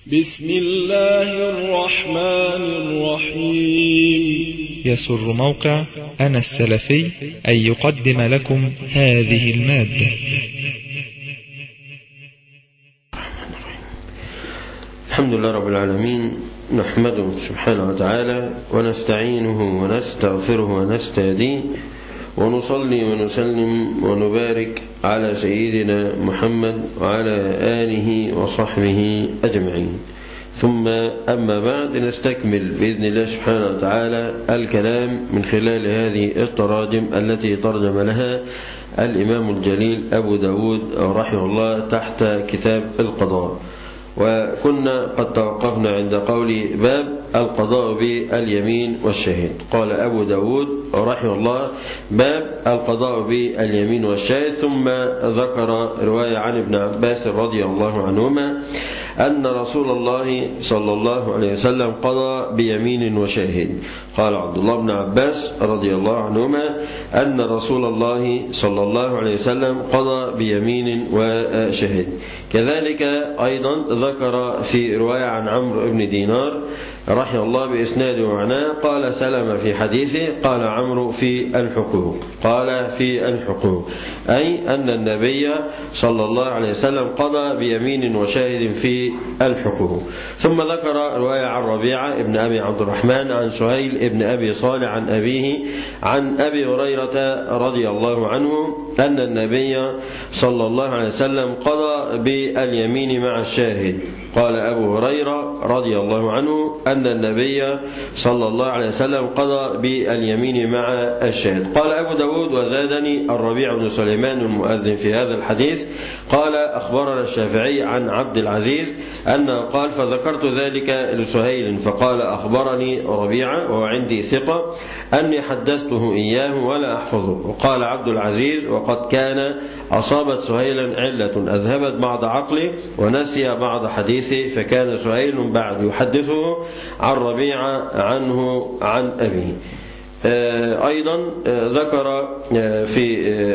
بسم الله الرحمن الرحيم يسر موقع أنا السلفي أن يقدم لكم هذه المادة الحمد لله رب العالمين نحمده سبحانه وتعالى ونستعينه ونستغفره ونستهديه ونصلي ونسلم ونبارك على سيدنا محمد وعلى آله وصحبه أجمعين ثم أما بعد نستكمل بإذن الله سبحانه وتعالى الكلام من خلال هذه التراجم التي ترجم لها الإمام الجليل أبو داود رحمه الله تحت كتاب القضاء وكنا قد توقفنا عند قول باب القضاء باليمين والشهيد قال أبو داود رحمه الله باب القضاء باليمين والشهيد ثم ذكر رواية عن ابن عباس رضي الله عنهما أن رسول الله صلى الله عليه وسلم قضى بيمين وشاهد قال عبد الله بن عباس رضي الله عنهما أن رسول الله صلى الله عليه وسلم قضى بيمين وشاهد كذلك أيضا ذكر في رواية عن عمرو بن دينار رحمه الله بإسناد ومعناه قال سلم في حديثه قال عمرو في الحقوق قال في الحقوق أي أن النبي صلى الله عليه وسلم قضى بيمين وشاهد في الحقوق ثم ذكر رواية عن ربيعة ابن أبي عبد الرحمن عن سهيل ابن أبي صالح عن أبيه عن أبي هريرة رضي الله عنه أن النبي صلى الله عليه وسلم قضى باليمين مع الشاهد قال أبو هريرة رضي الله عنه أن النبي صلى الله عليه وسلم قضى باليمين مع الشاهد قال أبو داود وزادني الربيع بن سليمان المؤذن في هذا الحديث قال أخبرنا الشافعي عن عبد العزيز أنه قال فذكرت ذلك لسهيل فقال أخبرني ربيعة وهو عندي ثقة أني حدثته إياه ولا أحفظه وقال عبد العزيز وقد كان أصابت سهيلا علة أذهبت بعض عقله ونسي بعض حديثه فكان سهيل بعد يحدثه عن ربيعة عنه عن أبيه أيضا ذكر في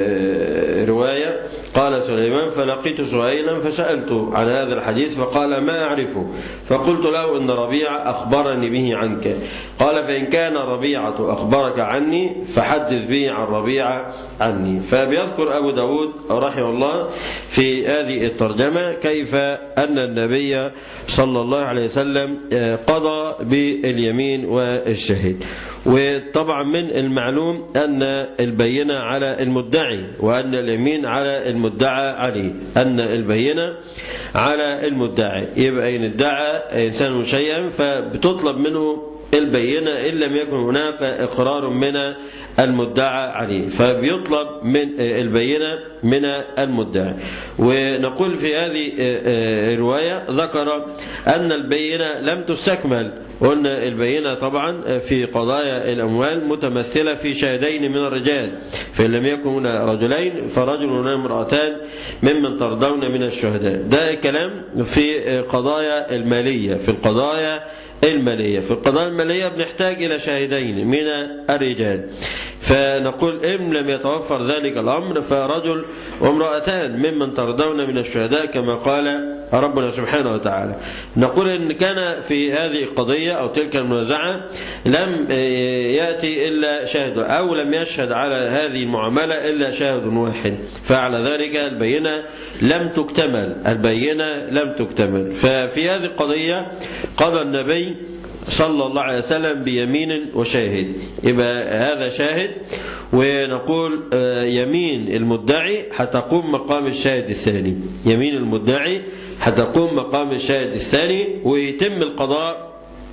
رواية قال سليمان فلقيت سهيلا فسألته عن هذا الحديث فقال ما أعرفه فقلت له إن ربيعة أخبرني به عنك قال فإن كان ربيعة أخبرك عني فحدث به عن ربيعة عني فبيذكر أبو داود رحمه الله في هذه الترجمة كيف أن النبي صلى الله عليه وسلم قضى باليمين والشهيد وطبعا من المعلوم أن البينة على المدعي وأن اليمين على المدعى عليه أن البينة على المدعي يبقى إن ادعى إنسان شيئا فبتطلب منه البينة إن لم يكن هناك إقرار من المدعى عليه فبيطلب من البينة من المدعي ونقول في هذه الرواية ذكر أن البينة لم تستكمل قلنا البينة طبعا في قضايا الأموال متمثلة في شهدين من الرجال فإن لم يكن هنا رجلين فرجل وامرأتان ممن ترضون من الشهداء ده كلام في قضايا المالية في القضايا المالية في القضايا المالية بنحتاج إلى شاهدين من الرجال فنقول إن لم يتوفر ذلك الأمر فرجل وامرأتان ممن ترضون من الشهداء كما قال ربنا سبحانه وتعالى نقول إن كان في هذه القضية أو تلك المنازعة لم يأتي إلا شاهد أو لم يشهد على هذه المعاملة إلا شاهد واحد فعلى ذلك البينة لم تكتمل البينة لم تكتمل ففي هذه القضية قضى النبي صلى الله عليه وسلم بيمين وشاهد يبقى هذا شاهد ونقول يمين المدعي حتقوم مقام الشاهد الثاني يمين المدعي حتقوم مقام الشاهد الثاني ويتم القضاء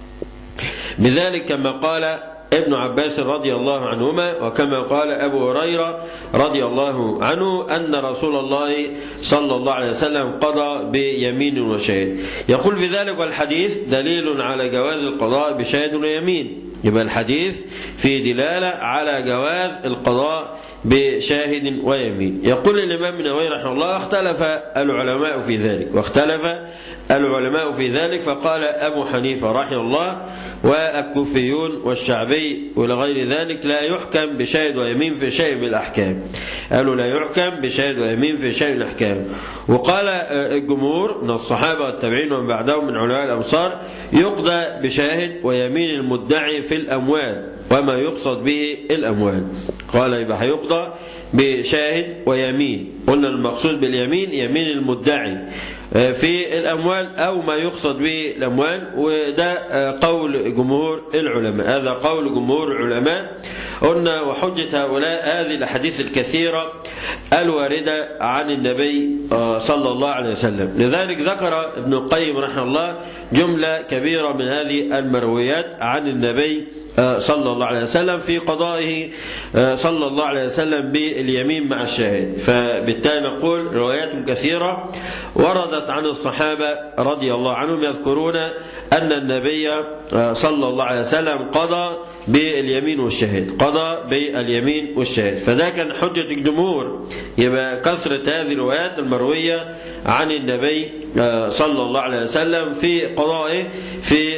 بذلك كما قال ابن عباس رضي الله عنهما وكما قال أبو هريرة رضي الله عنه أن رسول الله صلى الله عليه وسلم قضى بيمين وشاهد يقول بذلك والحديث دليل على جواز القضاء بشاهد ويمين يبقى الحديث في دلالة على جواز القضاء بشاهد ويمين يقول الإمام النووي رحمه الله اختلف العلماء في ذلك واختلف العلماء في ذلك فقال أبو حنيفة رحمه الله والكوفيون والشعبي ولغير ذلك لا يحكم بشاهد ويمين في شيء من الأحكام قالوا لا يحكم بشاهد ويمين في شيء من الأحكام وقال الجمهور من الصحابة والتابعين ومن بعدهم من علماء الأمصار يقضى بشاهد ويمين المدعي في الأموال وما يقصد به الأموال قال يبقى هيقضى بشاهد ويمين قلنا المقصود باليمين يمين المدعي في الأموال أو ما يقصد به الأموال وده قول جمهور العلماء هذا قول جمهور العلماء قلنا وحجة هؤلاء هذه الأحاديث الكثيرة الواردة عن النبي صلى الله عليه وسلم لذلك ذكر ابن القيم رحمه الله جملة كبيرة من هذه المرويات عن النبي صلى الله عليه وسلم في قضائه صلى الله عليه وسلم باليمين مع الشاهد فبالتالي نقول روايات كثيرة وردت عن الصحابة رضي الله عنهم يذكرون أن النبي صلى الله عليه وسلم قضى باليمين والشهاد قضى باليمين والشهاد فده كان حجة الجمهور يبقى كثرة هذه الروايات المروية عن النبي صلى الله عليه وسلم في قضائه في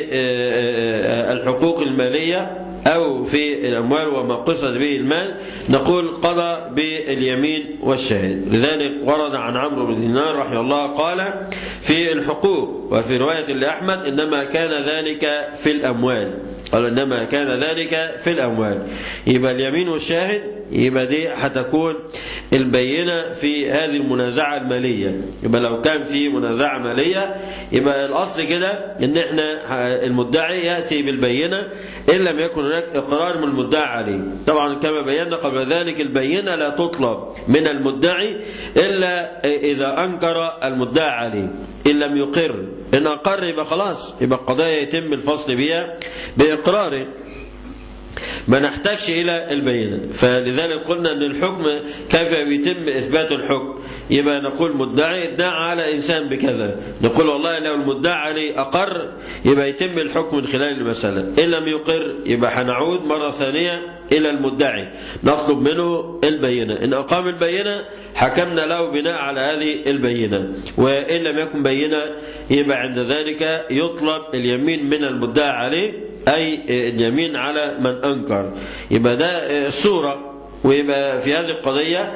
الحقوق المالية أو في الأموال وما قصد به المال نقول قضى باليمين والشهاد لذلك ورد عن عمرو بن دينار رحمه الله قال في الحقوق وفي رواية لأحمد إنما كان ذلك في الأموال قال إنما كان ذلك في الأموال يبقى اليمين والشاهد يبقى دي هتكون البينة في هذه المنازعة المالية يبقى لو كان في منازعة مالية يبقى الأصل كده إن إحنا المدعي يأتي بالبينة إن لم يكن هناك إقرار من المدعي عليه طبعا كما بينا قبل ذلك البينة لا تطلب من المدعي إلا إذا أنكر المدعي عليه إن لم يقر إن أقر يبقى خلاص يبقى القضايا يتم الفصل بها بإقراره ما نحتاجش إلى البينة فلذلك قلنا أن الحكم كيف يتم إثبات الحكم يبقى نقول مدعي ادعى على إنسان بكذا نقول والله لو المدعي عليه أقر يبقى يتم الحكم من خلال المسألة إن لم يقر يبقى هنعود مرة ثانية إلى المدعي نطلب منه البينة إن أقام البينة حكمنا له بناء على هذه البينة وإن لم يكن بينة يبقى عند ذلك يطلب اليمين من المدعي عليه أي اليمين على من أنكر يبقى ده الصورة ويبقى في هذه القضية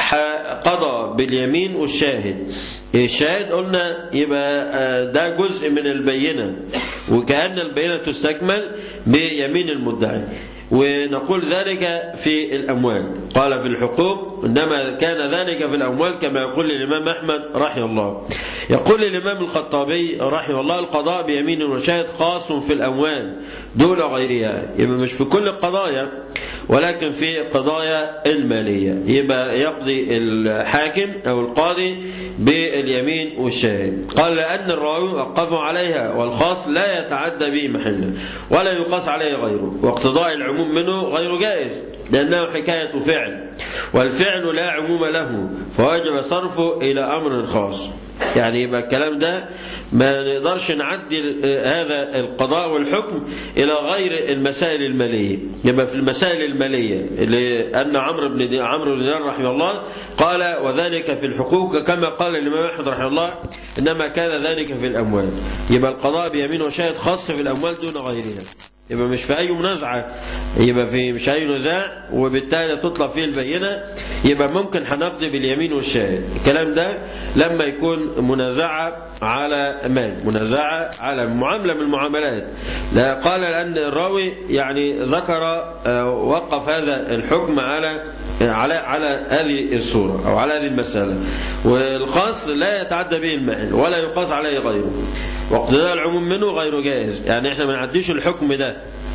قضى باليمين والشاهد الشاهد قلنا يبقى ده جزء من البينة وكأن البينة تستكمل بيمين المدعي ونقول ذلك في الأموال قال في الحقوق إنما كان ذلك في الأموال كما يقول الإمام أحمد رحمه الله يقول الإمام الخطابي رحمه الله القضاء بيمين وشاهد خاص في الأموال دون غيرها يبقى مش في كل القضايا ولكن في قضايا المالية يبقى يقضي الحاكم أو القاضي باليمين والشاهد قال لأن الراوي وقفوا عليها والخاص لا يتعدى به محله ولا يقاس عليه غيره واقتضاء العموم منه غير جائز لأنه حكاية فعل والفعل لا عموم له فواجب صرفه إلى أمر خاص يعني يبقى الكلام ده ما نقدرش نعدي هذا القضاء والحكم إلى غير المسائل المالية يبقى في المسائل المالية لأن عمرو بن عمرو بن دينار رحمه الله قال وذلك في الحقوق كما قال الإمام أحمد رحمه الله إنما كان ذلك في الأموال يبقى القضاء بيمين وشاهد خاص في الأموال دون غيرها يبقى مش في أي منازعة يبقى في مش أي نزاع وبالتالي تطلب فيه البينة يبقى ممكن هنقضي باليمين والشاهد الكلام ده لما يكون منازعة على مال منازعة على معاملة من المعاملات لا قال لأن الراوي يعني ذكر وقف هذا الحكم على على على هذه الصورة أو على هذه المسألة والخاص لا يتعدى به المال ولا يقاس عليه غيره واقتضاء العموم منه غير جائز يعني احنا ما نعديش الحكم ده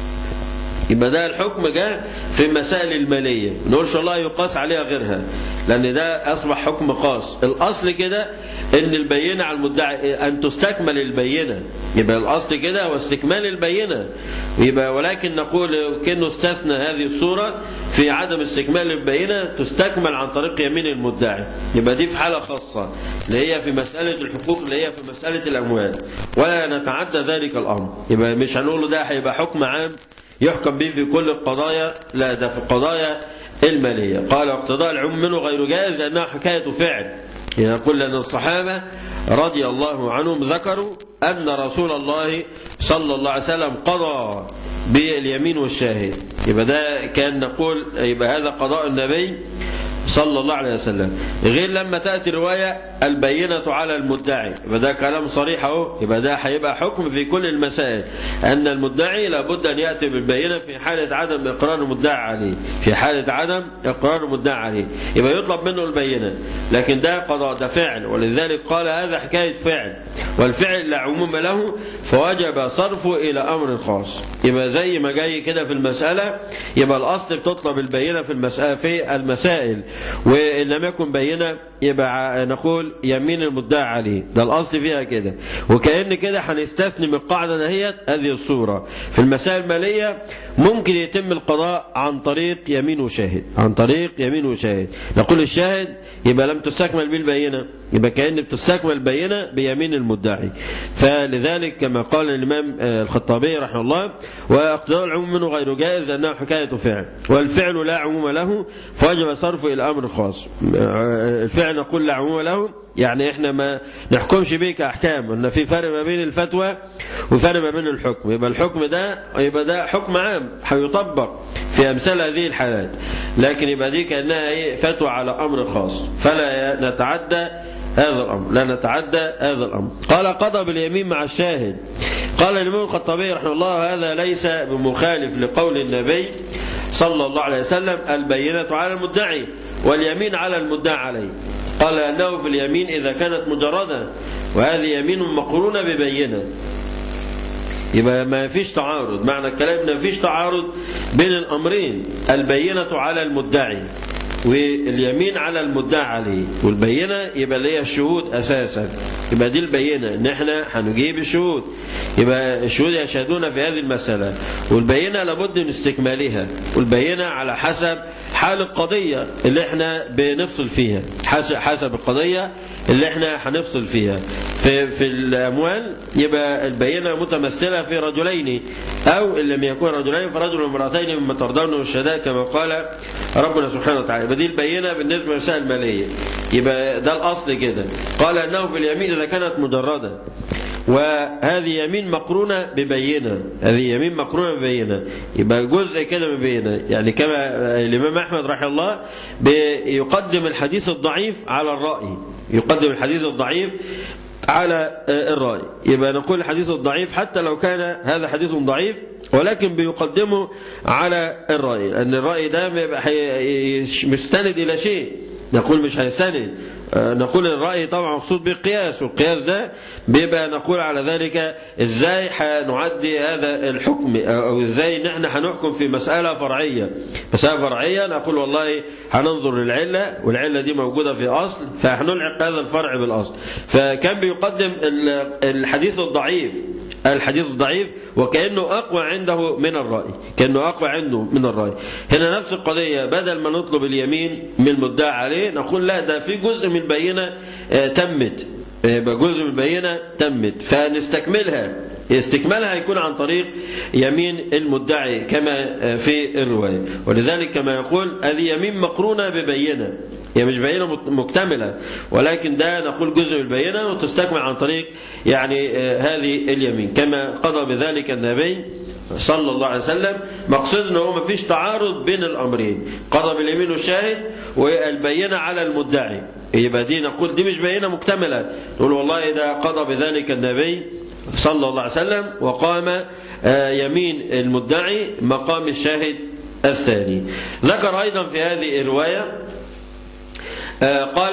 يبقى ده الحكم جاء في المسائل المالية ما نقولش الله يقاس عليها غيرها لأن ده أصبح حكم خاص الأصل كده إن البينة على المدعي أن تستكمل البينة يبقى الأصل كده هو استكمال البينة يبقى ولكن نقول كأنه استثنى هذه الصورة في عدم استكمال البينة تستكمل عن طريق يمين المدعي يبقى دي في حالة خاصة اللي هي في مسألة الحقوق اللي هي في مسألة الأموال ولا نتعدى ذلك الأمر يبقى مش هنقول ده هيبقى حكم عام يحكم به في كل القضايا لا ده في القضايا المالية قال اقتضاء العموم منه غير جائز لأنها حكاية فعل يقول لأن الصحابة رضي الله عنهم ذكروا أن رسول الله صلى الله عليه وسلم قضى باليمين والشاهد يبقى ده كان نقول يبقى هذا قضاء النبي صلى الله عليه وسلم غير لما تأتي رواية البينة على المدعي يبقى ده كلام صريح اهو يبقى ده هيبقى حكم في كل المسائل أن المدعي لابد أن يأتي بالبينة في حالة عدم إقرار المدعي عليه في حالة عدم إقرار المدعي عليه يبقى يطلب منه البينة لكن ده قضاء ده فعل ولذلك قال هذا حكاية فعل والفعل لا عموم له فوجب صرفه إلى أمر خاص يبقى زي ما جاي كده في المسألة يبقى الأصل بتطلب البينة في المسألة في المسائل وإن لم يكن بينة يبقى نقول يمين المدعي عليه ده الأصل فيها كده وكأن كده هنستثني من القاعدة دهيت هذه الصورة في المسائل المالية ممكن يتم القضاء عن طريق يمين وشاهد عن طريق يمين وشاهد نقول الشاهد يبقى لم تستكمل به البينة يبقى كأن بتستكمل البينة بيمين المدعي فلذلك كما قال الإمام الخطابي رحمه الله واقتضاء العموم منه غير جائز لأنه حكاية فعل والفعل لا عموم له فوجب صرفه إلى أمر خاص الفعل نقول لا عموم له يعني احنا ما نحكمش به كأحكام ان في فرق ما بين الفتوى وفرق ما بين الحكم يبقى الحكم ده يبقى ده حكم عام هيطبق في امثال هذه الحالات لكن يبقى دي كانها ايه فتوى على امر خاص فلا نتعدى هذا الامر لا نتعدى هذا الامر قال قضى باليمين مع الشاهد قال الامام الخطابي رحمه الله هذا ليس بمخالف لقول النبي صلى الله عليه وسلم البينة على المدعي واليمين على المدعى عليه قال أنه في اليمين إذا كانت مجردة وهذه يمين مقرونة ببينة يبقى ما فيش تعارض معنى الكلام ما فيش تعارض بين الأمرين البينة على المدعي واليمين على المدعى عليه والبينة يبقى اللي هي الشهود أساسا يبقى دي البينة إن إحنا هنجيب الشهود يبقى الشهود يشهدون في هذه المسألة والبينة لابد من استكمالها والبينة على حسب حال القضية اللي إحنا بنفصل فيها حسب القضية اللي إحنا هنفصل فيها في, في الأموال يبقى البينة متمثلة في رجلين أو إن لم يكون رجلين فرجل وامرأتين مما ترضون من الشهداء كما قال ربنا سبحانه وتعالى يبقى دي البينة بالنسبة للمسائل المالية يبقى ده الأصل كده قال أنه في اليمين إذا كانت مجردة وهذه يمين مقرونة ببينة هذه يمين مقرونة ببينة يبقى جزء كده من بينة يعني كما الإمام أحمد رحمه الله يقدم الحديث الضعيف على الرأي يقدم الحديث الضعيف على الرأي يبقى نقول الحديث الضعيف حتى لو كان هذا حديث ضعيف ولكن بيقدمه على الرأي لأن الرأي ده مستند إلى شيء نقول مش هيستند نقول الرأي طبعا مقصود بالقياس والقياس ده بيبقى نقول على ذلك ازاي هنعدي هذا الحكم او ازاي نحن هنحكم في مسألة فرعية مسألة فرعية نقول والله هننظر للعلة والعلة دي موجودة في أصل فهنلعق هذا الفرع بالأصل فكان بيقدم الحديث الضعيف الحديث الضعيف وكأنه أقوى عنده من الرأي كأنه أقوى عنده من الرأي هنا نفس القضية بدل ما نطلب اليمين من المدعى عليه نقول لا ده في جزء من البينة تمت يبقى جزء من البينة تمت فنستكملها استكمالها يكون عن طريق يمين المدعي كما في الرواية ولذلك كما يقول هذه يمين مقرونة ببينة هي مش بينة مكتملة ولكن ده نقول جزء من البينة وتستكمل عن طريق يعني هذه اليمين كما قضى بذلك النبي صلى الله عليه وسلم مقصود انه ما فيش تعارض بين الامرين قضى باليمين والشاهد والبينة على المدعي يبقى دي نقول دي مش بينة مكتملة نقول والله إذا قضى بذلك النبي صلى الله عليه وسلم وقام يمين المدعي مقام الشاهد الثاني ذكر أيضا في هذه الرواية قال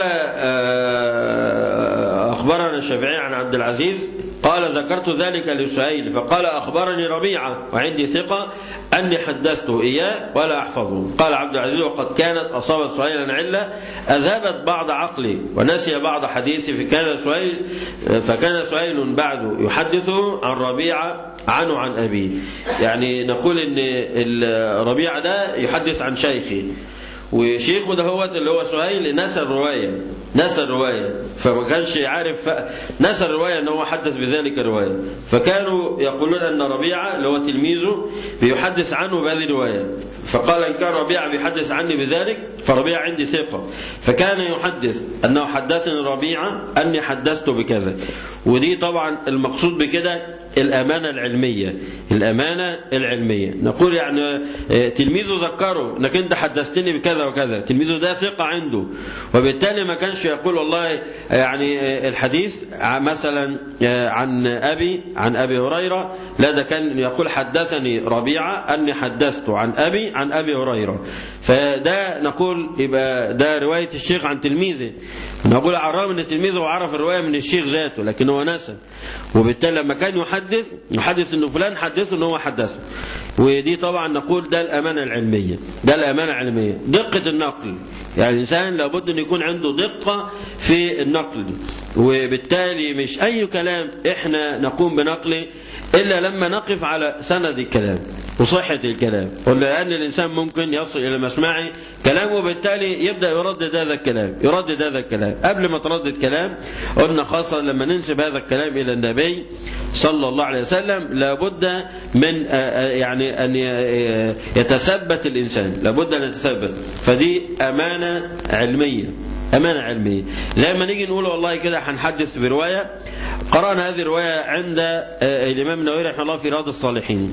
أخبرنا الشافعي عن عبد العزيز قال ذكرت ذلك لسهيل فقال أخبرني ربيعة وعندي ثقة أني حدثته إياه ولا أحفظه قال عبد العزيز وقد كانت أصابت سهيلا علة أذهبت بعض عقلي ونسي بعض حديثي فكان سهيل فكان سهيل بعد يحدثه عن ربيعة عنه عن أبيه يعني نقول إن الربيعة ده يحدث عن شيخي وشيخه ده هو اللي هو سهيل نسى الرواية نسى الرواية فما كانش عارف ف... نسى الرواية ان هو حدث بذلك الرواية فكانوا يقولون ان ربيعة اللي هو تلميذه بيحدث عنه بهذه الرواية فقال إن كان ربيعة بيحدث عني بذلك فربيعة عندي ثقة فكان يحدث أنه حدثني ربيعة أني حدثت بكذا ودي طبعا المقصود بكده الأمانة العلمية الأمانة العلمية نقول يعني تلميذه ذكره أنك أنت حدثتني بكذا وكذا تلميذه ده ثقة عنده وبالتالي ما كانش يقول والله يعني الحديث مثلا عن أبي عن أبي هريرة لا ده كان يقول حدثني ربيعة أني حدثت عن أبي عن أبي هريرة فده نقول يبقى ده رواية الشيخ عن تلميذه نقول على الرغم أن تلميذه عرف الرواية من الشيخ ذاته لكن هو نسى وبالتالي لما كان يحدث يحدث أنه فلان حدثه أنه هو حدثه ودي طبعا نقول ده الأمانة العلمية ده الأمانة العلمية دقة النقل يعني الإنسان لابد أن يكون عنده دقة في النقل وبالتالي مش أي كلام إحنا نقوم بنقله إلا لما نقف على سند الكلام وصحة الكلام ولأن الإنسان ممكن يصل إلى مسمعه كلام وبالتالي يبدأ يردد هذا الكلام يردد هذا الكلام قبل ما تردد كلام قلنا خاصة لما ننسب هذا الكلام إلى النبي صلى الله عليه وسلم لابد من يعني أن يتثبت الإنسان لابد أن يتثبت فدي أمانة علمية أمانة علمية زي ما نيجي نقول والله كده هنحدث برواية قرأنا هذه الرواية عند الإمام النووي رحمه الله في رياض الصالحين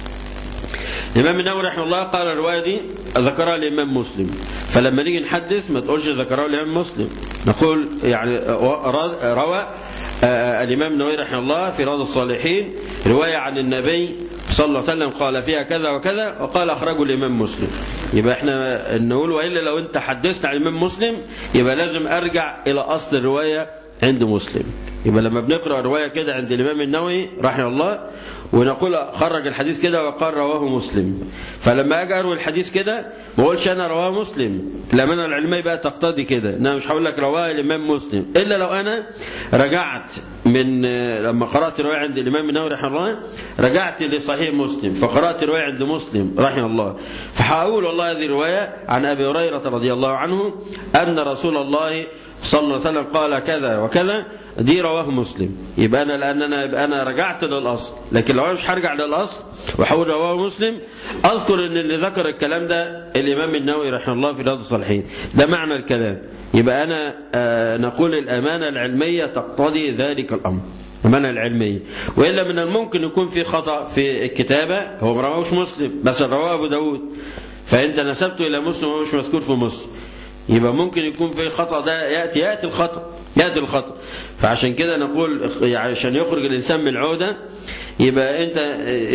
الإمام النووي رحمه الله قال الرواية دي ذكرها الإمام مسلم فلما نيجي نحدث ما تقولش ذكرها الإمام مسلم نقول يعني روى الإمام النووي رحمه الله في رياض الصالحين رواية عن النبي صلى الله عليه وسلم قال فيها كذا وكذا وقال أخرجه الإمام مسلم يبقى احنا نقول وإلا لو أنت حدثت عن الإمام مسلم يبقى لازم أرجع إلى أصل الرواية عند مسلم يبقى لما بنقرأ رواية كده عند الإمام النووي رحمه الله ونقول خرج الحديث كده وقال رواه مسلم فلما أجي أروي الحديث كده ما أقولش أنا رواه مسلم الأمانة العلمية بقى تقتضي كده أنا مش هقول لك رواه الإمام مسلم إلا لو أنا رجعت من لما قرأت رواية عند الإمام النووي رحمه الله رجعت لصحيح مسلم فقرأت رواية عند مسلم رحمه الله فهقول والله هذه رواية عن أبي هريرة رضي الله عنه أن رسول الله صلى الله عليه وسلم قال كذا وكذا دي رواه مسلم يبقى انا لان انا يبقى انا رجعت للاصل لكن لو انا مش هرجع للاصل واحاول رواه مسلم اذكر ان اللي ذكر الكلام ده الامام النووي رحمه الله في رياض الصالحين ده معنى الكلام يبقى انا آه نقول الامانه العلميه تقتضي ذلك الامر الأمانة العلمية وإلا من الممكن يكون في خطأ في الكتابة هو ما رواهوش مسلم بس رواه أبو داود فأنت نسبته إلى مسلم وهو مش مذكور في مسلم يبقى ممكن يكون في خطأ ده يأتي يأتي الخطأ يأتي الخطأ فعشان كده نقول يعني عشان يخرج الإنسان من العودة يبقى أنت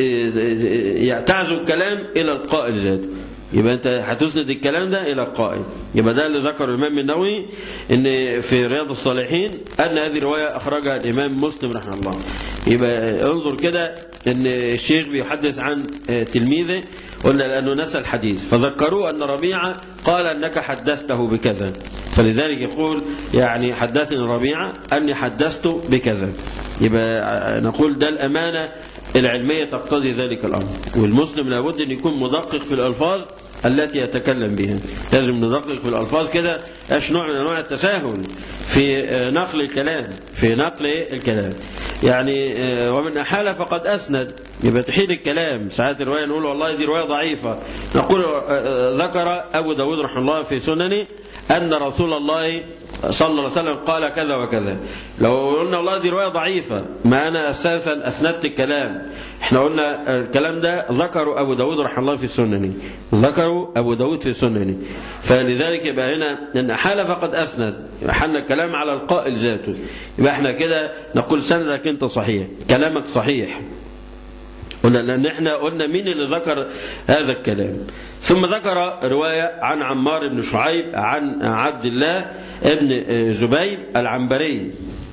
تعزو الكلام إلى القائل ذاته يبقى انت هتسند الكلام ده الى القائل يبقى ده اللي ذكر الامام النووي ان في رياض الصالحين ان هذه الروايه اخرجها الامام مسلم رحمه الله يبقى انظر كده ان الشيخ بيحدث عن تلميذه قلنا لانه نسى الحديث فذكروه ان ربيعه قال انك حدثته بكذا فلذلك يقول يعني حدثني ربيعه اني حدثت بكذا يبقى نقول ده الامانه العلميه تقتضي ذلك الامر والمسلم لابد ان يكون مدقق في الالفاظ التي يتكلم بها لازم ندقق في الألفاظ كده ايش نوع من أنواع التساهل في نقل الكلام في نقل الكلام يعني ومن أحال فقد أسند يبقى تحيل الكلام ساعات الرواية نقول والله دي رواية ضعيفة نقول ذكر أبو داود رحمه الله في سننه أن رسول الله صلى الله عليه وسلم قال كذا وكذا لو قلنا والله دي رواية ضعيفة ما أنا أساسا أسندت الكلام احنا قلنا الكلام ده ذكروا أبو داود رحمه الله في سننه ذكروا أبو داود في سننه فلذلك يبقى هنا أن حال فقد أسند يبقى حالنا الكلام على القائل ذاته يبقى احنا كده نقول سندك أنت صحيح كلامك صحيح قلنا لأن احنا قلنا مين اللي ذكر هذا الكلام ثم ذكر رواية عن عمار بن شعيب عن عبد الله ابن زبيب العنبري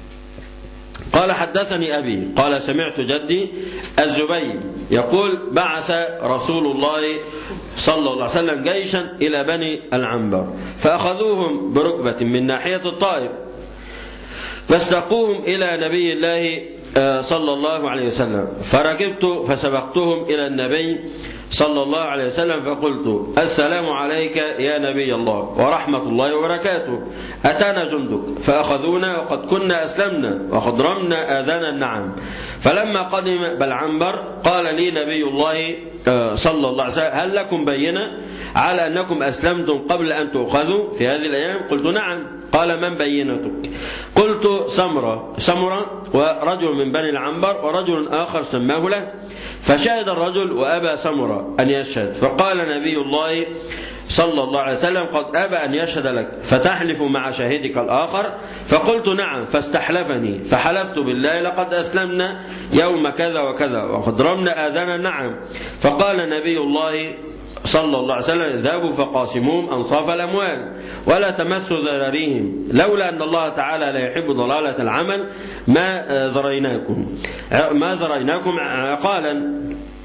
قال حدثني أبي قال سمعت جدي الزبيب يقول بعث رسول الله صلى الله عليه وسلم جيشا إلى بني العنبر فأخذوهم بركبة من ناحية الطائف فاستقوهم إلى نبي الله صلى الله عليه وسلم فركبت فسبقتهم إلى النبي صلى الله عليه وسلم فقلت السلام عليك يا نبي الله ورحمة الله وبركاته أتانا جندك فأخذونا وقد كنا أسلمنا وقد رمنا آذان النعم فلما قدم بلعنبر قال لي نبي الله صلى الله عليه وسلم هل لكم بينة على أنكم أسلمتم قبل أن تؤخذوا في هذه الأيام قلت نعم قال من بينتك قلت سمرة سمرة ورجل من بني العنبر ورجل آخر سماه له فشهد الرجل وأبى سمرة أن يشهد فقال نبي الله صلى الله عليه وسلم قد أبى أن يشهد لك فتحلف مع شاهدك الآخر فقلت نعم فاستحلفني فحلفت بالله لقد أسلمنا يوم كذا وكذا وقد رمنا آذانا نعم فقال نبي الله صلى الله عليه وسلم اذهبوا فقاسموهم أنصاف الأموال ولا تمسوا ذراريهم لولا أن الله تعالى لا يحب ضلالة العمل ما ذريناكم ما ذريناكم عقالا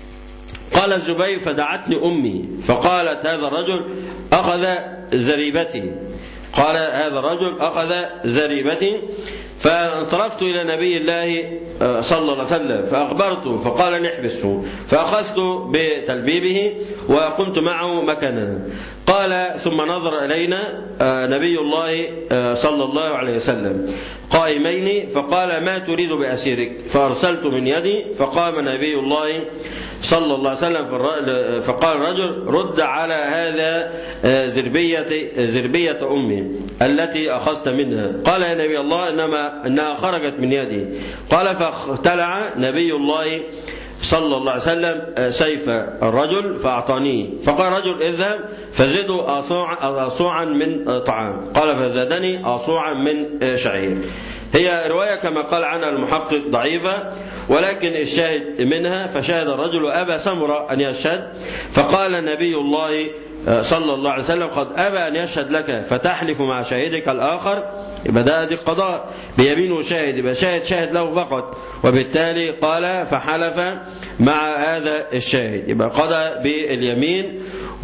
قال الزبير فدعتني أمي فقالت هذا الرجل أخذ زريبتي قال هذا الرجل أخذ زريبتي فانصرفت إلى نبي الله صلى الله عليه وسلم فأخبرته فقال نحبسه فأخذت بتلبيبه وقمت معه مكانا قال ثم نظر إلينا نبي الله صلى الله عليه وسلم قائمين فقال ما تريد بأسيرك فأرسلت من يدي فقام نبي الله صلى الله عليه وسلم فقال الرجل رد على هذا زربية زربية أمي التي أخذت منها قال يا نبي الله إنما إنها خرجت من يدي قال فاختلع نبي الله صلى الله عليه وسلم سيف الرجل فأعطانيه فقال الرجل اذهب فزدوا أصوعا من طعام قال فزادني أصوعا من شعير هي رواية كما قال عنها المحقق ضعيفة ولكن الشاهد منها فشاهد الرجل وأبى سمرة أن يشهد فقال نبي الله صلى الله عليه وسلم قد أبى أن يشهد لك فتحلف مع شاهدك الآخر يبقى ده دي القضاء بيمين شاهد يبقى شاهد شاهد له فقط وبالتالي قال فحلف مع هذا الشاهد يبقى قضى باليمين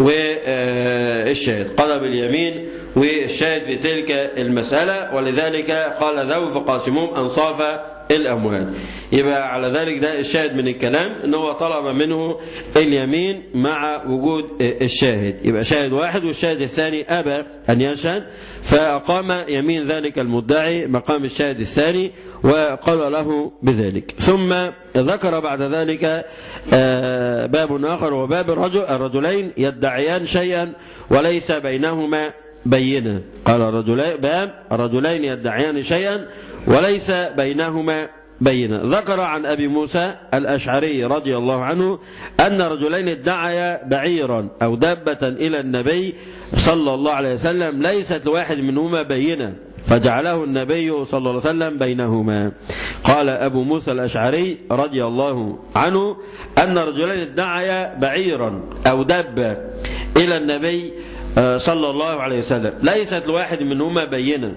والشاهد قضى باليمين والشاهد في تلك المسألة ولذلك قال ذو فقاسموهم أنصاف الأموال يبقى على ذلك ده الشاهد من الكلام ان هو طلب منه اليمين مع وجود الشاهد يبقى شاهد واحد والشاهد الثاني أبى أن يشهد فأقام يمين ذلك المدعي مقام الشاهد الثاني وقال له بذلك ثم ذكر بعد ذلك باب آخر وباب الرجل الرجلين يدعيان شيئا وليس بينهما بينة قال الرجلين باب الرجلين يدعيان شيئا وليس بينهما بينة ذكر عن أبي موسى الأشعري رضي الله عنه أن رجلين ادعيا بعيرا أو دابة إلى النبي صلى الله عليه وسلم ليست لواحد منهما بينة فجعله النبي صلى الله عليه وسلم بينهما قال أبو موسى الأشعري رضي الله عنه أن رجلين ادعيا بعيرا أو دابة إلى النبي صلى الله عليه وسلم ليست لواحد منهما بينة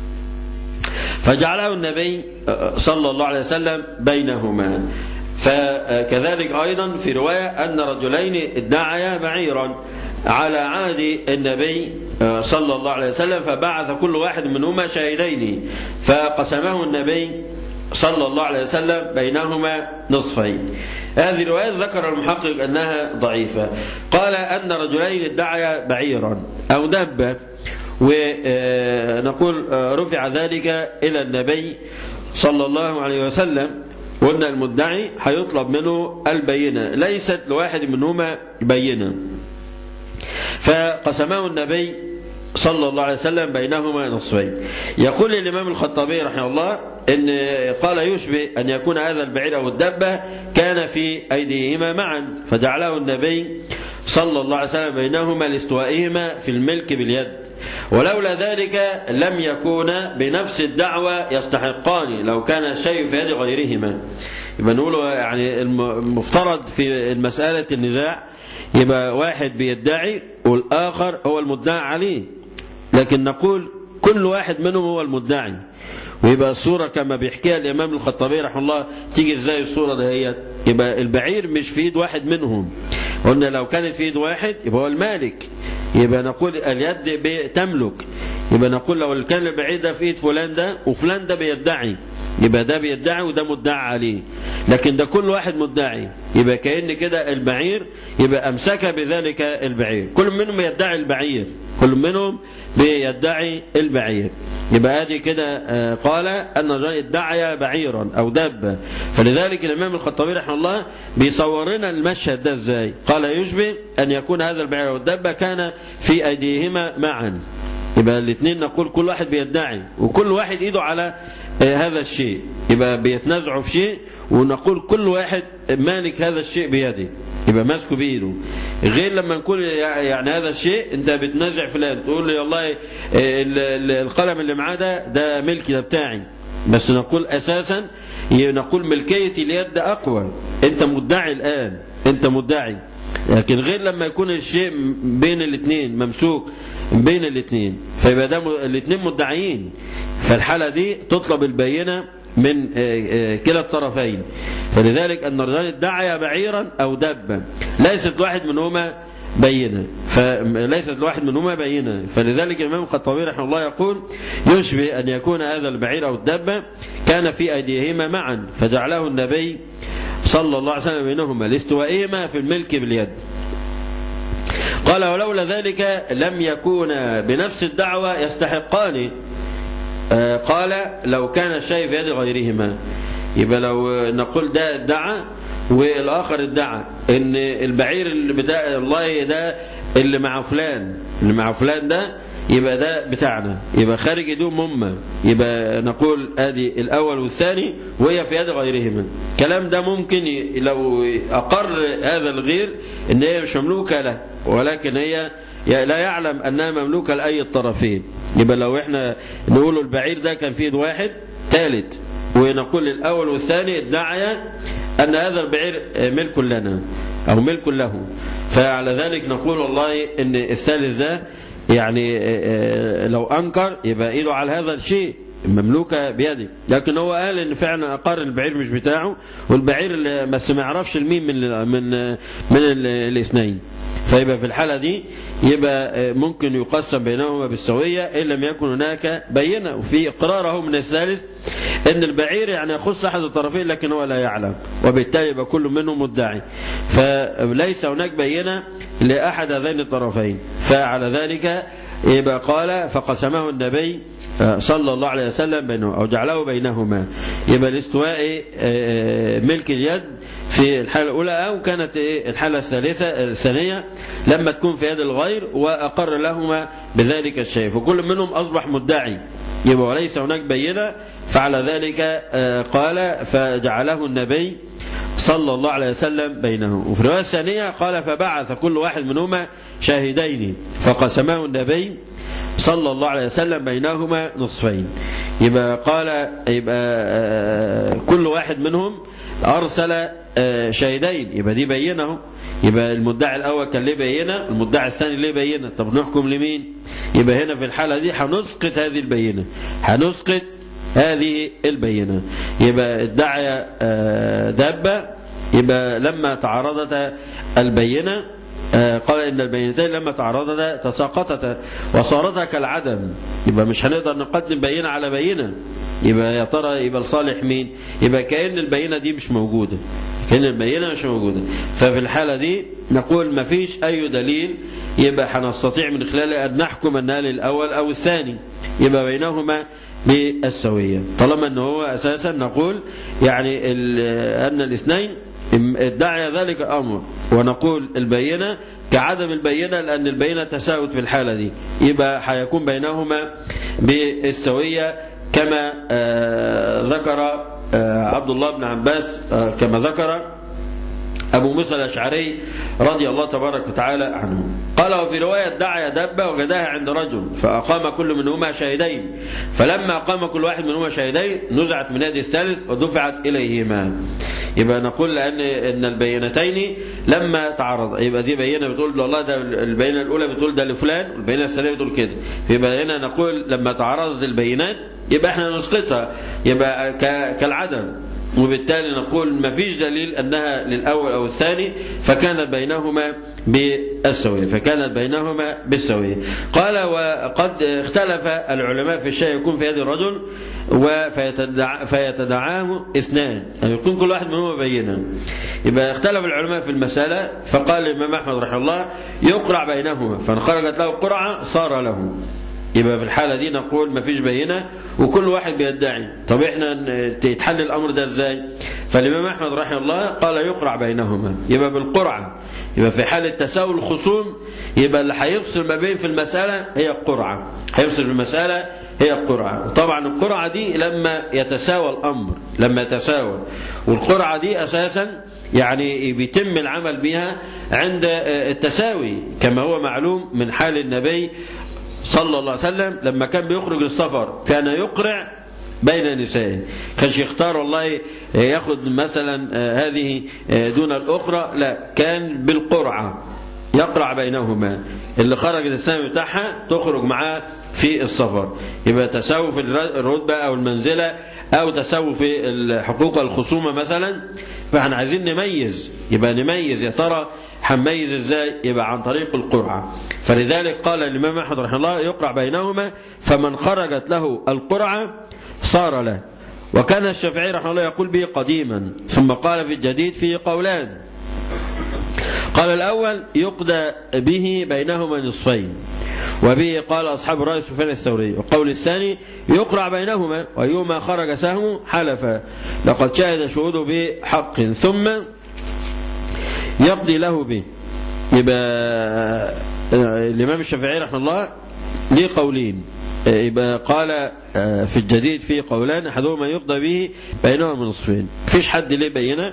فجعله النبي صلى الله عليه وسلم بينهما فكذلك أيضا في رواية أن رجلين ادعيا بعيرا على عهد النبي صلى الله عليه وسلم فبعث كل واحد منهما شاهدين فقسمه النبي صلى الله عليه وسلم بينهما نصفين هذه الرواية ذكر المحقق أنها ضعيفة قال أن رجلين ادعيا بعيرا أو دبة ونقول رفع ذلك إلى النبي صلى الله عليه وسلم قلنا المدعي هيطلب منه البينة ليست لواحد منهما بينة فقسمه النبي صلى الله عليه وسلم بينهما نصفين يقول الإمام الخطابي رحمه الله إن قال يشبه أن يكون هذا البعير أو الدبة كان في أيديهما معا فجعله النبي صلى الله عليه وسلم بينهما لاستوائهما في الملك باليد ولولا ذلك لم يكون بنفس الدعوة يستحقان لو كان الشيء في يد غيرهما يبقى نقول يعني المفترض في مسألة النزاع يبقى واحد بيدعي والآخر هو المدعي عليه لكن نقول كل واحد منهم هو المدعي ويبقى الصورة كما بيحكيها الإمام الخطابي رحمه الله تيجي ازاي الصورة دهيت يبقى البعير مش في ايد واحد منهم قلنا لو كانت في ايد واحد يبقى هو المالك يبقى نقول اليد تملك يبقى نقول لو الكلمة البعيد ده في ايد فلان ده وفلان ده بيدعي يبقى ده بيدعي وده مدعي عليه لكن ده كل واحد مدعي يبقى كأن كده البعير يبقى أمسك بذلك البعير كل منهم يدعي البعير كل منهم بيدعي البعير يبقى ادي كده قال أن الرجل ادعي بعيرا أو دابة فلذلك الإمام الخطابي رحمه الله بيصور لنا المشهد ده ازاي قال يشبه أن يكون هذا البعير والدابة كان في أيديهما معا يبقى الاثنين نقول كل واحد بيدعي وكل واحد ايده على هذا الشيء يبقى بيتنازعوا في شيء ونقول كل واحد مالك هذا الشيء بيده يبقى ماسكه بايده غير لما نقول يعني هذا الشيء انت بتنازع فلان تقول لي والله القلم اللي معاه ده ده ملكي ده بتاعي بس نقول اساسا نقول ملكيه اليد اقوى انت مدعي الان انت مدعي لكن غير لما يكون الشيء بين الاثنين ممسوك بين الاثنين فيبقى ده الاثنين مدعيين فالحالة دي تطلب البينة من كلا الطرفين فلذلك أن الرجال ادعي بعيرا أو دبا ليست واحد منهما بينة فليست الواحد منهما بينة فلذلك الإمام الخطابي رحمه الله يقول يشبه أن يكون هذا البعير أو الدبة كان في أيديهما معا فجعله النبي صلى الله عليه وسلم بينهما لاستوائهما في الملك باليد قال ولولا ذلك لم يكونا بنفس الدعوة يستحقان قال لو كان الشيء في يد غيرهما يبقى لو نقول ده ادعى والاخر ادعى ان البعير اللي بتاع الله ده اللي مع فلان اللي مع فلان ده يبقى ده بتاعنا يبقى خارج ايدهم هم يبقى نقول ادي الاول والثاني وهي في يد غيرهما الكلام ده ممكن لو اقر هذا الغير ان هي مش مملوكه له ولكن هي لا يعلم انها مملوكه لاي الطرفين يبقى لو احنا نقول البعير ده كان في يد واحد ثالث ونقول الاول والثاني ادعي ان هذا البعير ملك لنا او ملك له فعلى ذلك نقول والله ان الثالث ده يعني لو انكر يبقى ايده على هذا الشيء مملوكه بيده لكن هو قال ان فعلا اقر البعير مش بتاعه والبعير اللي بس ما يعرفش المين من من من الاثنين فيبقى في الحالة دي يبقى ممكن يقسم بينهما بالسوية إن لم يكن هناك بينة وفي إقراره من الثالث أن البعير يعني يخص أحد الطرفين لكن هو لا يعلم وبالتالي يبقى كل منهم مدعي فليس هناك بينة لأحد هذين الطرفين فعلى ذلك يبقى قال فقسمه النبي صلى الله عليه وسلم بينه أو جعله بينهما يبقى الاستواء ملك اليد في الحالة الأولى أو كانت الحالة الثالثة الثانية لما تكون في يد الغير وأقر لهما بذلك الشيء فكل منهم أصبح مدعي يبقى وليس هناك بينة فعلى ذلك قال فجعله النبي صلى الله عليه وسلم بينهم وفي الرواية الثانية قال فبعث كل واحد منهما شاهدين فقسمه النبي صلى الله عليه وسلم بينهما نصفين يبقى قال يبقى كل واحد منهم أرسل شاهدين يبقى دي بينه يبقى المدعي الأول كان ليه بينة المدعي الثاني ليه بينة طب نحكم لمين يبقى هنا في الحالة دي هنسقط هذه البينة هنسقط هذه البينة يبقى ادعي دابة يبقى لما تعارضت البينة قال إن البينتين لما تعارضتا تساقطتا وصارتا كالعدم يبقى مش هنقدر نقدم بينة على بينة يبقى يا ترى يبقى لصالح مين يبقى كأن البينة دي مش موجودة كأن البينة مش موجودة ففي الحالة دي نقول ما فيش أي دليل يبقى هنستطيع من خلاله أن نحكم أنها للأول أو الثاني يبقى بينهما بالسوية طالما أنه هو أساسا نقول يعني أن الاثنين ادعي ذلك الأمر ونقول البينة كعدم البينة لأن البينة تساوت في الحالة دي يبقى هيكون بينهما بالسوية كما ذكر عبد الله بن عباس كما ذكر أبو موسى الأشعري رضي الله تبارك وتعالى عنه قال وفي رواية دعا دبة وجدها عند رجل فأقام كل منهما شاهدين فلما أقام كل واحد منهما شاهدين نزعت من يد الثالث ودفعت إليهما يبقى نقول لأن إن البينتين لما تعرض يبقى دي بينة بتقول والله ده البينة الأولى بتقول ده لفلان والبينة الثانية بتقول كده يبقى هنا نقول لما تعرضت البينات يبقى احنا نسقطها يبقى كالعدم وبالتالي نقول ما فيش دليل أنها للأول أو الثاني فكانت بينهما بالسوية فكانت بينهما بالسوية قال وقد اختلف العلماء في الشيء يكون في يد الرجل وفيتدعى فيتدعاه اثنان يعني يكون كل واحد منهما بينا يبقى اختلف العلماء في المسألة فقال الإمام أحمد رحمه الله يقرع بينهما فإن خرجت له قرعة صار له يبقى في الحالة دي نقول ما فيش بينة وكل واحد بيدعي طب احنا يتحل الأمر ده ازاي فالإمام أحمد رحمه الله قال يقرع بينهما يبقى بالقرعة يبقى في حالة تساوي الخصوم يبقى اللي هيفصل ما بين في المسألة هي القرعة هيفصل في المسألة هي القرعة طبعا القرعة دي لما يتساوى الأمر لما يتساوى والقرعة دي أساسا يعني بيتم العمل بها عند التساوي كما هو معلوم من حال النبي صلى الله عليه وسلم لما كان بيخرج السفر كان يقرع بين نسائه كانش يختار والله ياخد مثلا هذه دون الأخرى لا كان بالقرعة يقرع بينهما اللي خرج السهم بتاعها تخرج معاه في السفر يبقى تساوي في الرتبة أو المنزلة أو تساوي في حقوق الخصومة مثلا فاحنا عايزين نميز يبقى نميز يا ترى هنميز ازاي يبقى عن طريق القرعة فلذلك قال الإمام أحمد رحمه الله يقرع بينهما فمن خرجت له القرعة صار له وكان الشافعي رحمه الله يقول به قديما ثم قال في الجديد فيه قولان قال الأول يقضى به بينهما نصفين وبه قال أصحاب الرأي سفيان الثوري والقول الثاني يقرع بينهما وأيهما خرج سهم حلفا لقد شهد شهوده بحق ثم يقضي له به يبقى الإمام الشافعي رحمه الله ليه قولين يبقى قال في الجديد في قولان أحدهما يقضى به بينهما نصفين فيش حد ليه بينه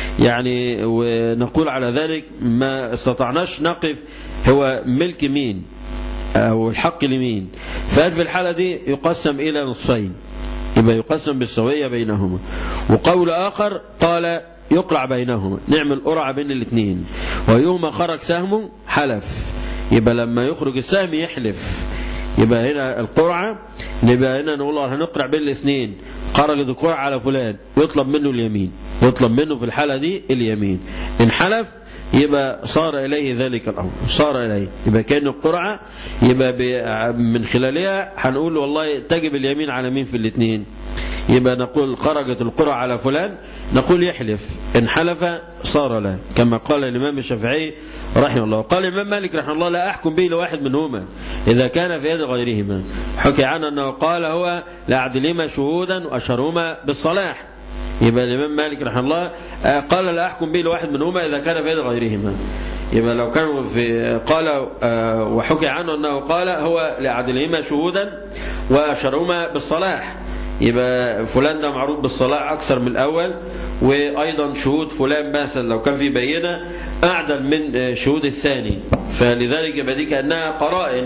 يعني ونقول على ذلك ما استطعناش نقف هو ملك مين أو الحق لمين ففي الحالة دي يقسم إلى نصفين يبقى يقسم بالسوية بينهما وقول آخر قال يقرع بينهما نعمل قرعة بين الاثنين ويوم خرج سهمه حلف يبقى لما يخرج السهم يحلف يبقى هنا القرعة يبقى هنا نقول هنقرع بين الاثنين خرجت القرعة على فلان يطلب منه اليمين يطلب منه في الحالة دي اليمين إن حلف يبقى صار إليه ذلك الأمر صار إليه يبقى كأن القرعة يبقى من خلالها هنقول والله تجب اليمين على مين في الاثنين يبقى نقول خرجت القرعة على فلان نقول يحلف إن حلف صار له كما قال الإمام الشافعي رحمه الله قال الإمام مالك رحمه الله لا أحكم به لواحد منهما إذا كان في يد غيرهما حكي عنه أنه قال هو لأعدلهما شهودا وأشهرهما بالصلاح يبقى الإمام مالك رحمه الله قال لا أحكم به لواحد منهما إذا كان في يد غيرهما يبقى لو كانوا في قال وحكي عنه أنه قال هو لعدلهما شهودا وأشهرهما بالصلاح يبقى فلان ده معروف بالصلاح أكثر من الأول وأيضا شهود فلان مثلا لو كان في بينة أعدل من شهود الثاني فلذلك يبقى دي كأنها قرائن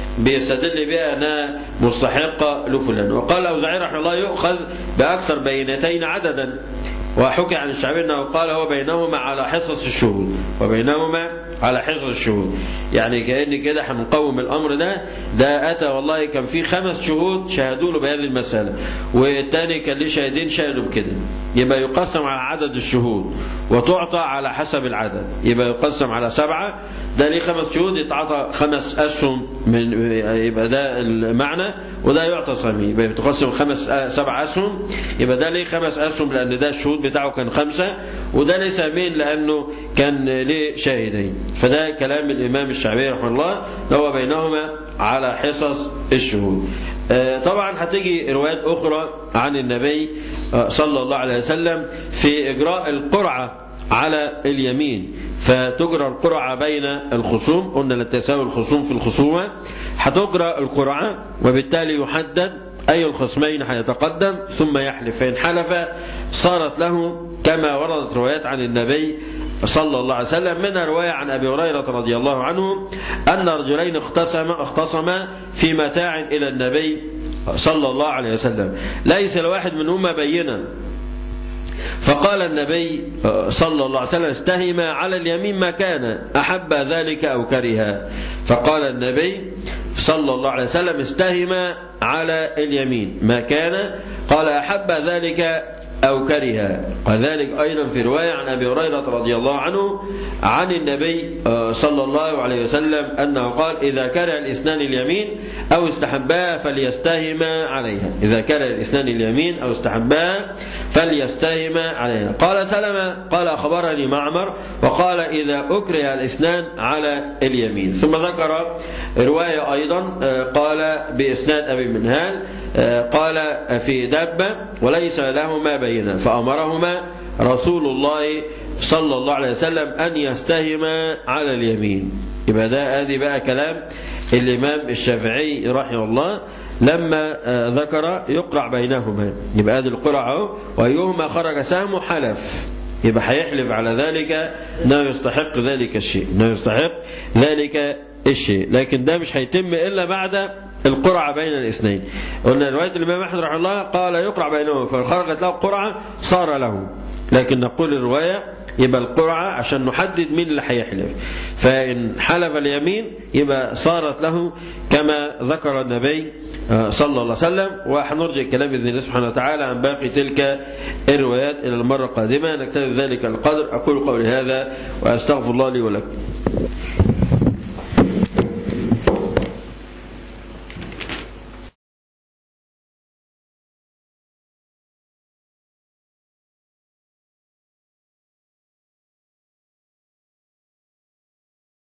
بيستدل بها أنها مستحقة لفلان وقال الأوزاعي رحمه الله يؤخذ بأكثر بينتين عددا وحكي عن الشعبي أنه قال هو بينهما على حصص الشهود وبينهما على حصص الشهود يعني كأن كده هنقوم الأمر ده ده أتى والله كان في خمس شهود شهدوا له بهذه المسألة والتاني كان ليه شاهدين شهدوا بكده يبقى يقسم على عدد الشهود وتعطى على حسب العدد يبقى يقسم على سبعة ده ليه خمس شهود يتعطى خمس أسهم من يبقى ده المعنى وده يعطى سمي يبقى تقسم خمس سبع أسهم يبقى ده ليه خمس أسهم لأن ده الشهود بتاعه كان خمسة وده ليه سامين لأنه كان ليه شاهدين فده كلام الإمام الشعبي رحمه الله هو بينهما على حصص الشهود طبعا هتيجي روايات أخرى عن النبي صلى الله عليه وسلم في إجراء القرعة على اليمين فتجرى القرعة بين الخصوم قلنا لتساوي الخصوم في الخصومة هتجرى القرعة وبالتالي يحدد أي الخصمين هيتقدم ثم يحلف فإن حلف صارت له كما وردت روايات عن النبي صلى الله عليه وسلم منها رواية عن أبي هريرة رضي الله عنه أن رجلين اختصما اختصما في متاع إلى النبي صلى الله عليه وسلم ليس لواحد منهما بينا فقال النبي صلى الله عليه وسلم استهم على اليمين ما كان أحب ذلك أو كره فقال النبي صلى الله عليه وسلم استهم على اليمين ما كان قال أحب ذلك أو كره وذلك أيضا في رواية عن أبي هريرة رضي الله عنه عن النبي صلى الله عليه وسلم أنه قال إذا كره الإسنان اليمين أو استحبها فليستهما عليها إذا كره الإسنان اليمين أو استحبها فليستهما عليها قال سلمة قال أخبرني معمر وقال إذا أكره الإسنان على اليمين ثم ذكر رواية أيضا قال بإسناد أبي منهال قال في دابة وليس لهما بينا فأمرهما رسول الله صلى الله عليه وسلم أن يستهما على اليمين يبقى ده ادي بقى كلام الإمام الشافعي رحمه الله لما ذكر يقرع بينهما يبقى ادي القرع اهو وايهما خرج سهم حلف يبقى هيحلف على ذلك انه يستحق ذلك الشيء انه يستحق ذلك الشيء لكن ده مش هيتم الا بعد القرعة بين الاثنين قلنا رواية الإمام أحمد رحمه الله قال يقرع بينهما فخرجت له قرعة صار له لكن نقول الرواية يبقى القرعة عشان نحدد مين اللي هيحلف فإن حلف اليمين يبقى صارت له كما ذكر النبي صلى الله عليه وسلم وحنرجع الكلام بإذن الله سبحانه وتعالى عن باقي تلك الروايات إلى المرة القادمة نكتفي بذلك القدر أقول قولي هذا وأستغفر الله لي ولكم